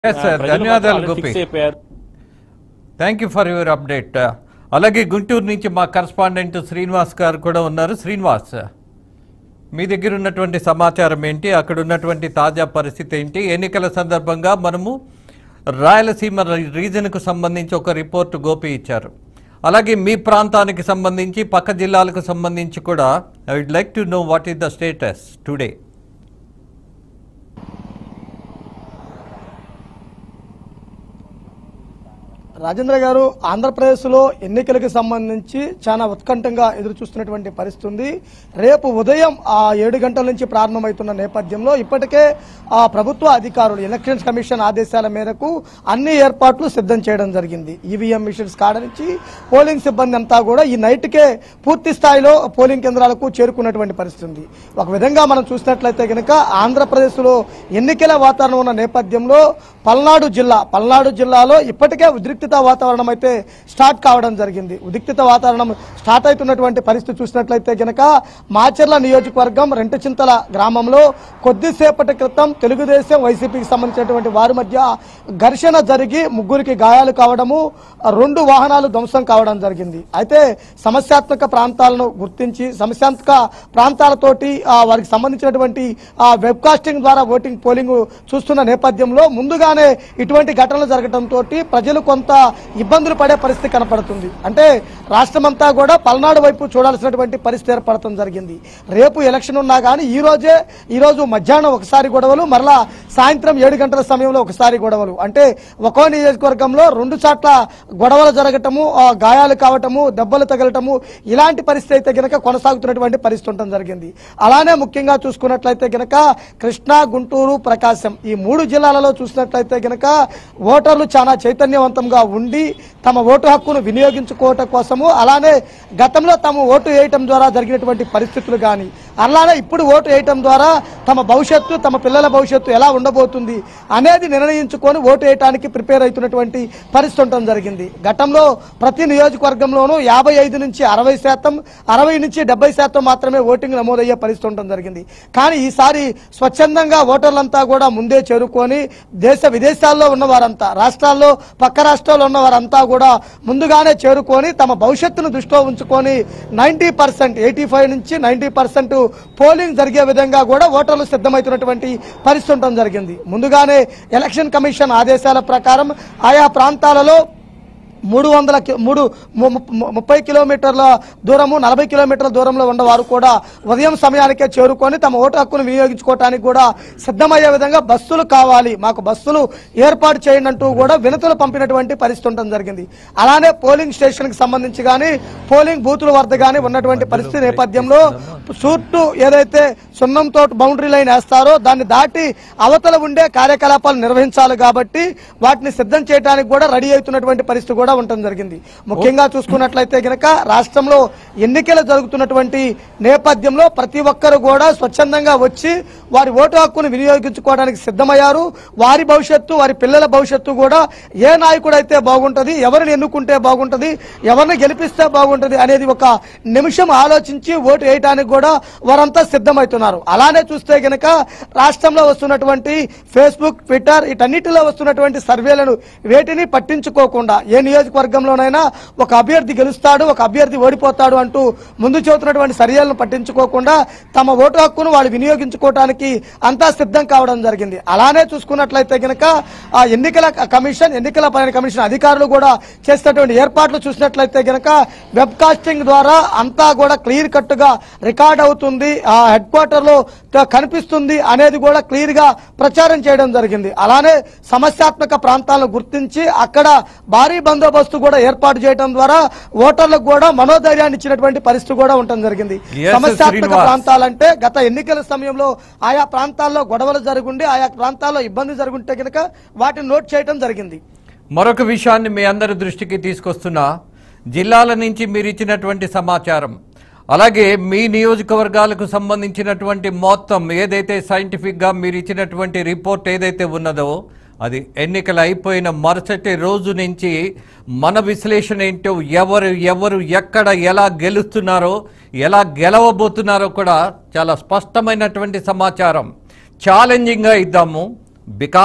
Yes, sir. ప్రజలు ధన్యవాదాలు, మాత్రం గోపి. ఫిక్స్ అయిపోయారు thank you for your update అలాగే గుంటూరు నుంచి మా కరస్పాండెంట్ శ్రీనివాస్ గారు కూడా ఉన్నారు శ్రీనివాస్ మీ దగ్గర ఉన్నటువంటి సమాచారం ఏంటి అక్కడ ఉన్నటువంటి తాజా పరిస్థితి ఏంటి ఎన్నికల సందర్భంగా మనము రాయలసీమ రీజన్కు సంబంధించి ఒక రిపోర్ట్ గోపి ఇచ్చారు అలాగే మీ ప్రాంతానికి సంబంధించి పక్క జిల్లాలకు సంబంధించి కూడా I would like to know what is the status today Rajendra గారు ఆంధ్రప్రదేశ్లో ఎన్నికలకు సంబంధించి చాలా ఉత్కంఠంగా ఎదురు చూస్తున్నటువంటి పరిస్థితి ఉంది రేపు ఉదయం ఆ ఏడు గంటల నుంచి ప్రారంభమవుతున్న నేపథ్యంలో ఇప్పటికే ఆ ప్రభుత్వ అధికారులు ఎలక్షన్స్ కమిషన్ ఆదేశాల మేరకు అన్ని ఏర్పాట్లు సిద్ధం చేయడం జరిగింది ఈవీఎం మిషన్స్ కాడ నుంచి పోలింగ్ సిబ్బంది అంతా కూడా ఈ నైట్కే పూర్తి స్థాయిలో పోలింగ్ కేంద్రాలకు చేరుకున్నటువంటి పరిస్థితి ఉంది ఒక విధంగా మనం చూసినట్లయితే కనుక ఆంధ్రప్రదేశ్లో ఎన్నికల వాతావరణం ఉన్న నేపథ్యంలో పల్నాడు జిల్లా పల్నాడు జిల్లాలో ఇప్పటికే ఉద్రిక్తత వాతావరణం అయితే స్టార్ట్ కావడం జరిగింది ఉద్రిక్తత వాతావరణం స్టార్ట్ అవుతున్నటువంటి పరిస్థితి చూసినట్లయితే గనక మాచర్ల నియోజకవర్గం రెంటచింతల గ్రామంలో కొద్దిసేపటి క్రితం తెలుగుదేశం వైసీపీకి సంబంధించినటువంటి వారి మధ్య ఘర్షణ జరిగి ముగ్గురికి గాయాలు కావడము రెండు వాహనాలు ధ్వంసం కావడం జరిగింది అయితే సమస్యాత్మక ప్రాంతాలను గుర్తించి సమస్యాత్మక ప్రాంతాలతోటి ఆ, వారికి సంబంధించినటువంటి ఆ, వెబ్ కాస్టింగ్ ద్వారా ఓటింగ్ పోలింగ్ చూస్తున్న నేపథ్యంలో ముందుగానే ఇటువంటి ఘటనలు జరగడంతో ప్రజలు కొంత ఇబ్బందులు పడే పరిస్థితి కనపడుతుంది అంటే రాష్ట్రమంతా కూడా పల్నాడు వైపు చూడాల్సినటువంటి పరిస్థితి ఏర్పడటం జరిగింది రేపు ఎలక్షన్ ఉన్నా కానీ ఈ రోజే ఈ రోజు మధ్యాహ్నం ఒకసారి గొడవలు మరలా సాయంత్రం ఏడు గంటల సమయంలో ఒకసారి గొడవలు అంటే ఒక్కో నియోజకవర్గంలో రెండు చోట్ల గొడవలు జరగటము ఆ, గాయాలు కావటము దెబ్బలు తగలటము ఇలాంటి పరిస్థితి అయితే గనక కొనసాగుతున్నటువంటి పరిస్థితి ఉండటం జరిగింది అలానే ముఖ్యంగా చూసుకున్నట్లయితే గనక కృష్ణా గుంటూరు ప్రకాశం ఈ మూడు జిల్లాలలో చూసినట్లయితే గనక ఓటర్లు చాలా చైతన్యవంతంగా ఉండి తమ ఓటు హక్కును వినియోగించుకోవటం కోసము అలానే గతంలో తమ ఓటు వేయటం ద్వారా జరిగినటువంటి పరిస్థితులు కానీ అలానే ఇప్పుడు ఓటు వేయటం ద్వారా తమ భవిష్యత్తు తమ పిల్లల భవిష్యత్తు ఎలా ఉండబోతుంది అనేది నిర్ణయించుకొని ఓటు వేయటానికి ప్రిపేర్ అవుతున్నటువంటి పరిస్థితి ఉండటం జరిగింది గతంలో ప్రతి నియోజకవర్గంలోనూ యాభై ఐదు నుంచి అరవై శాతం అరవై నుంచి డెబ్బై శాతం మాత్రమే ఓటింగ్ నమోదయ్యే పరిస్థితి ఉండటం జరిగింది కానీ ఈసారి స్వచ్ఛందంగా ఓటర్లంతా కూడా ముందే చేరుకొని దేశ విదేశాల్లో ఉన్న వారంతా రాష్ట్రాల్లో పక్క రాష్ట్రాల్లో ఉన్న వారంతా కూడా ముందుగానే చేరుకొని తమ భవిష్యత్తును దృష్టిలో ఉంచుకొని నైన్టీ పర్సెంట్ ఎయిటీ ఫైవ్ నుంచి నైన్టీ పర్సెంట్ పోలింగ్ జరిగే విధంగా కూడా ఓటర్లు సిద్ధమవుతున్నటువంటి పరిస్థితి ఉండటం జరిగింది ముందుగానే ఎలక్షన్ కమిషన్ ఆదేశాల ప్రకారం ఆయా ప్రాంతాలలో మూడు వందల కి- మూడు ము- ము- ముప్పై కిలోమీటర్ల దూరము నలభై కిలోమీటర్ల దూరంలో ఉన్నవారు కూడా ఉదయం సమయానికే చేరుకొని తమ ఓటు హక్కును వినియోగించుకోవడానికి కూడా సిద్ధమయ్యే విధంగా బస్సులు కావాలి మాకు బస్సులు ఏర్పాటు చేయండి అంటూ కూడా వినతులు పంపినటువంటి పరిస్థితి ఉండడం జరిగింది అలానే పోలింగ్ స్టేషన్ కి సంబంధించి కానీ పోలింగ్ బూతుల వద్ద కానీ ఉన్నటువంటి పరిస్థితి నేపథ్యంలో చుట్టూ ఏదైతే సున్నంతో బౌండరీ లైన్ వేస్తారో దాన్ని దాటి అవతల ఉండే కార్యకలాపాలు నిర్వహించాలి కాబట్టి వాటిని సిద్ధం చేయడానికి కూడా రెడీ అవుతున్నటువంటి పరిస్థితి కూడా ఉండటం జరిగింది ముఖ్యంగా చూసుకున్నట్లయితే గనక రాష్ట్రంలో ఎన్నికలు జరుగుతున్నటువంటి నేపథ్యంలో ప్రతి ఒక్కరు కూడా స్వచ్ఛందంగా వచ్చి వారి ఓటు హక్కును వినియోగించుకోవడానికి సిద్ధమయ్యారు వారి భవిష్యత్తు వారి పిల్లల భవిష్యత్తు కూడా ఏ నాయకుడు అయితే బాగుంటది ఎవరిని ఎన్నుకుంటే బాగుంటది ఎవరిని గెలిపిస్తే బాగుంటది అనేది ఒక నిమిషం ఆలోచించి ఓటు వేయడానికి కూడా వారంతా సిద్ధమవుతున్నారు అలానే చూస్తే గనక రాష్ట్రంలో వస్తున్నటువంటి ఫేస్బుక్ ట్విట్టర్ వీటన్నిటిలో వస్తున్నటువంటి సర్వేలను వేటిని పట్టించుకోకుండా ఏ నియోజకవర్గంలోనైనా ఒక అభ్యర్థి గెలుస్తాడు ఒక అభ్యర్థి ఓడిపోతాడు అంటూ ముందు చెబుతున్నటువంటి సర్వేలను పట్టించుకోకుండా తమ ఓటు హక్కును వాళ్ళు వినియోగించుకోవడానికి అంతా సిద్ధం కావడం జరిగింది అలానే చూసుకున్నట్లయితే గనక ఆ ఎన్నికల కమిషన్ ఎన్నికల పైన కమిషన్ అధికారులు కూడా చేసినటువంటి ఏర్పాట్లు చూసినట్లయితే గనక వెబ్ కాస్టింగ్ ద్వారా అంతా కూడా క్లియర్ కట్ గా రికార్డ్ అవుతుంది ఆ హెడ్ క్వార్టర్ లో త- కనిపిస్తుంది అనేది కూడా క్లియర్ గా ప్రచారం చేయడం జరిగింది అలానే సమస్యాత్మక ప్రాంతాలను గుర్తించి అక్కడ భారీ బందోబస్తు కూడా ఏర్పాటు చేయడం ద్వారా ఓటర్లకు కూడా మనోధైర్యాన్ని ఇచ్చినటువంటి పరిస్థితి కూడా ఉండటం జరిగింది Yes, సమస్యాత్మక శ్రీనివాస్. ప్రాంతాలంటే గత ఎన్నికల సమయంలో ఆయా ప్రాంతాల్లో గొడవలు జరుగుండి ఆయా ప్రాంతాల్లో ఇబ్బంది జరుగుంటే కనుక వాటిని నోట్ చేయడం జరిగింది మరొక విషయాన్ని మీ అందరి దృష్టికి తీసుకొస్తున్నా జిల్లాల నుంచి మీరు ఇచ్చినటువంటి సమాచారం అలాగే మీ నియోజకవర్గాలకు సంబంధించినటువంటి మొత్తం ఏదైతే సైంటిఫిక్గా మీరు ఇచ్చినటువంటి రిపోర్ట్ ఏదైతే ఉన్నదో అది ఎన్నికలు అయిపోయిన మరుసటి రోజు నుంచి మన విశ్లేషణ ఏంటో ఎవరు ఎవరు ఎక్కడ ఎలా గెలుస్తున్నారో ఎలా గెలవబోతున్నారో కూడా చాలా స్పష్టమైనటువంటి సమాచారం ఛాలెంజింగ్గా ఇద్దాము బికాజ్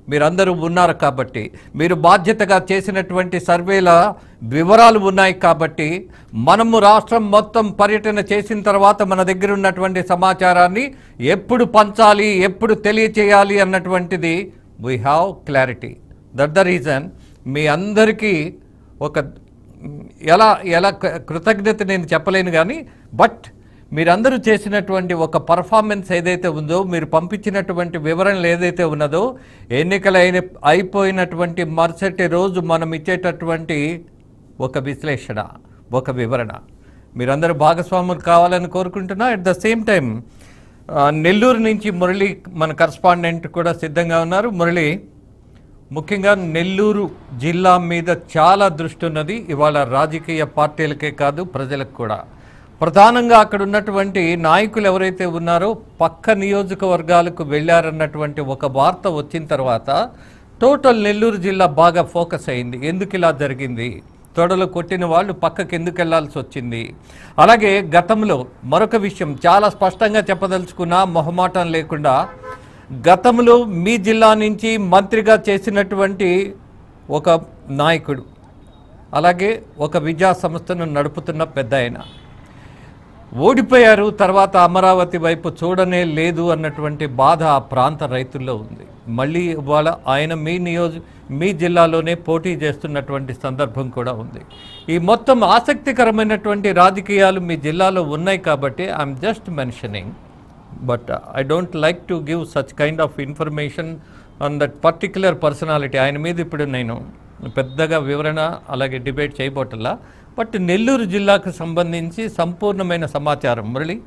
మీరందరూ ఉన్నారు కాబట్టి మీరు బాధ్యతగా చేసినటువంటి సర్వేల వివరాలు ఉన్నాయి కాబట్టి మనము రాష్ట్రం మొత్తం పర్యటన చేసిన తర్వాత మన దగ్గర ఉన్నటువంటి సమాచారాన్ని ఎప్పుడు పంచాలి ఎప్పుడు తెలియచేయాలి అన్నటువంటిది we have clarity that the reason మీ అందరికీ ఒక మ్, ఎలా ఎలా కృ- కృతజ్ఞత నేను చెప్పలేను కానీ బట్ మీరందరూ చేసినటువంటి ఒక పర్ఫార్మెన్స్ ఏదైతే ఉందో మీరు పంపించినటువంటి వివరణలు ఏదైతే ఉన్నదో ఎన్నికలు అయిన అయిపోయినటువంటి మరుసటి రోజు మనం ఇచ్చేటటువంటి ఒక విశ్లేషణ ఒక వివరణ మీరందరూ భాగస్వాములు కావాలని కోరుకుంటున్నా at the same time Nellore నుంచి మురళి మన కరస్పాండెంట్ కూడా సిద్ధంగా ఉన్నారు మురళి ముఖ్యంగా నెల్లూరు జిల్లా మీద చాలా దృష్టి ఉన్నది ఇవాళ రాజకీయ పార్టీలకే కాదు ప్రజలకు కూడా ప్రధానంగా అక్కడ ఉన్నటువంటి నాయకులు ఎవరైతే ఉన్నారో పక్క నియోజకవర్గాలకు వెళ్ళారన్నటువంటి ఒక వార్త వచ్చిన తర్వాత టోటల్ నెల్లూరు జిల్లా బాగా ఫోకస్ అయింది ఎందుకు ఇలా జరిగింది తొడలు కొట్టిన వాళ్ళు పక్కకి ఎందుకు వెళ్లాల్సి వచ్చింది అలాగే గతంలో మరొక విషయం చాలా స్పష్టంగా చెప్పదలుచుకున్నా మొహమాటం లేకుండా గతంలో మీ జిల్లా నుంచి మంత్రిగా చేసినటువంటి ఒక నాయకుడు అలాగే ఒక విద్యా సంస్థను నడుపుతున్న పెద్ద ఆయన ఓడిపోయారు తర్వాత అమరావతి వైపు చూడనే లేదు అన్నటువంటి బాధ ఆ ప్రాంత రైతుల్లో ఉంది మళ్ళీ ఇవాళ ఆయన మీ నియోజ మీ జిల్లాలోనే పోటీ చేస్తున్నటువంటి సందర్భం కూడా ఉంది ఈ మొత్తం ఆసక్తికరమైనటువంటి రాజకీయాలు మీ జిల్లాలో ఉన్నాయి కాబట్టి I'm just mentioning but I don't like to give such kind of information on that particular personality ఆయన మీద ఇప్పుడు నేను పెద్దగా వివరణ అలాగే డిబేట్ చేయబోటల్లా బట్ నెల్లూరు జిల్లాకు సంబంధించి సంపూర్ణమైన సమాచారం మురళి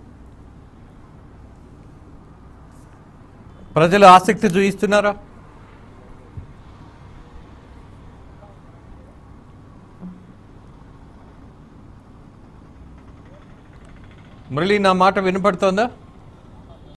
ప్రజలు ఆసక్తి చూపిస్తున్నారా మురళి నా మాట వినపడుతోందా